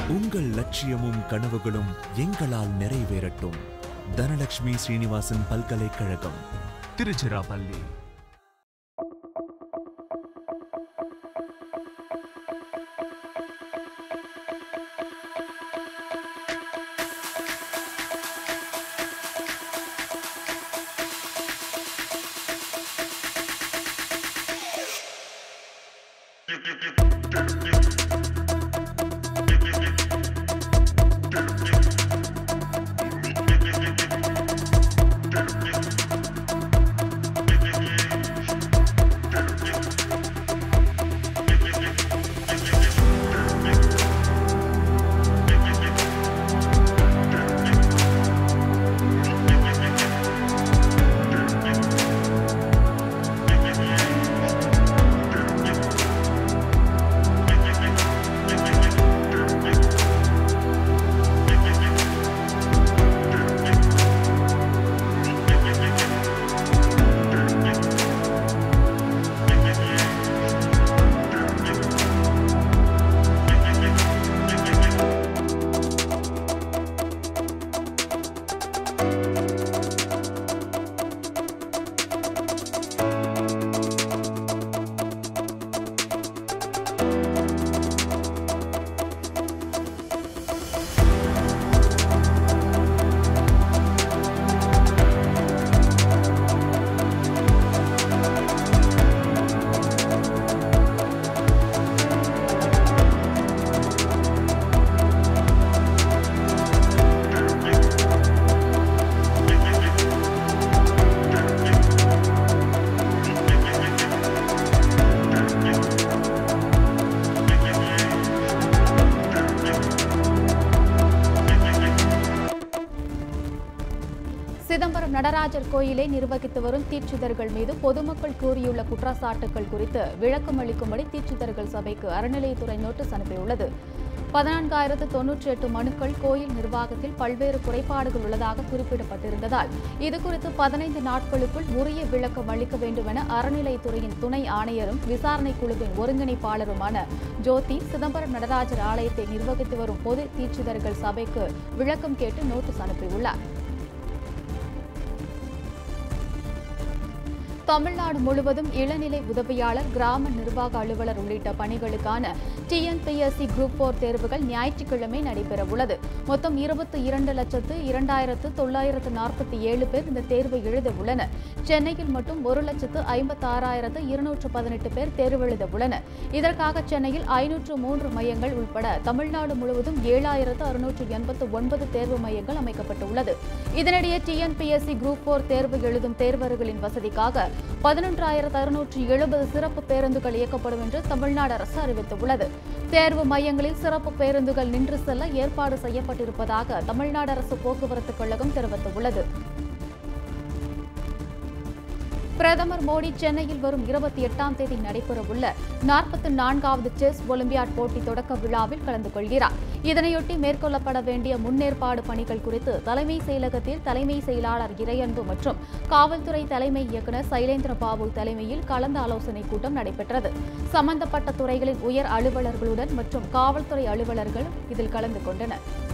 உங்கள் லட்சியமும் கனவுகளும் எங்களால் நிறைவேறட்டும் தனலட்சுமி ஸ்ரீனிவாசன் பல்கலைக்கழகம் திருச்சிராப்பள்ளி சிதம்பரம் நடராஜர் கோயிலை நிர்வகித்து வரும் தீட்சிதர்கள் மீது பொதுமக்கள் கூறியுள்ள குற்றச்சாட்டுகள் குறித்து விளக்கம் அளிக்கும்படி தீட்சிதர்கள் சபைக்கு அறநிலையத்துறை நோட்டீஸ் அனுப்பியுள்ளது பதினான்காயிரத்து தொன்னூற்றி எட்டு மனுக்கள் கோயில் நிர்வாகத்தில் பல்வேறு குறைபாடுகள் உள்ளதாக குறிப்பிடப்பட்டிருந்ததால் இதுகுறித்து பதினைந்து நாட்களுக்குள் உரிய விளக்கம் அளிக்க வேண்டும் என அறநிலையத்துறையின் துணை ஆணையரும் விசாரணை குழுவின் ஒருங்கிணைப்பாளருமான ஜோதி சிதம்பரம் நடராஜர் ஆலயத்தை நிர்வகித்து வரும் பொது தீட்சிதர்கள் சபைக்கு விளக்கம் கேட்டு நோட்டீஸ் அனுப்பியுள்ளார் தமிழ்நாடு முழுவதும் இளநிலை உதவியாளர் கிராம நிர்வாக அலுவலர் உள்ளிட்ட பணிகளுக்கான டிஎன்பிஎஸ்சி குரூப் போர் தேர்வுகள் ஞாயிற்றுக்கிழமை நடைபெறவுள்ளது மொத்தம் இருபத்தி இரண்டு லட்சத்து இரண்டாயிரத்து தொள்ளாயிரத்து நாற்பத்தி ஏழு பேர் இந்த தேர்வை எழுத உள்ளனர் சென்னையில் மட்டும் ஒரு லட்சத்து ஐம்பத்தாறாயிரத்து இருநூற்று பதினெட்டு பேர் தேர்வு எழுத உள்ளனர் இதற்காக சென்னையில் ஐநூற்று மூன்று மையங்கள் உட்பட தமிழ்நாடு முழுவதும் ஏழாயிரத்து அறுநூற்று எண்பத்து ஒன்பது தேர்வு மையங்கள் அமைக்கப்பட்டுள்ளது இதனிடையே டிஎன்பிஎஸ்சி குரூப் போர் தேர்வு எழுதும் தேர்வர்களின் வசதிக்காக பதினொன்றாயிரத்து அறுநூற்று எழுபது சிறப்பு பேருந்துகள் இயக்கப்படும் என்று தமிழ்நாடு அரசு அறிவித்துள்ளது தேர்வு மையங்களில் சிறப்பு பேருந்துகள் நின்று செல்ல ஏற்பாடு செய்யப்பட்டிருப்பதாக தமிழ்நாடு அரசு போக்குவரத்து கழகம் தெரிவித்துள்ளது பிரதமர் மோடி சென்னையில் வரும் இருபத்தி எட்டாம் தேதி நடைபெறவுள்ள நாற்பத்தி நான்காவது செஸ் ஒலிம்பியாட் போட்டி தொடக்க விழாவில் கலந்து கொள்கிறார் இதனையொட்டி மேற்கொள்ளப்பட வேண்டிய முன்னேற்பாடு பணிகள் குறித்து தலைமை செயலகத்தில் தலைமை செயலாளர் இறையன்பு மற்றும் காவல்துறை தலைமை இயக்குநர் சைலேந்திர பாபு தலைமையில் கலந்து ஆலோசனை கூட்டம் நடைபெற்றது சம்பந்தப்பட்ட துறைகளின் உயர் அலுவலர்களுடன் மற்றும் காவல்துறை அலுவலர்கள் இதில் கலந்து கொண்டனர்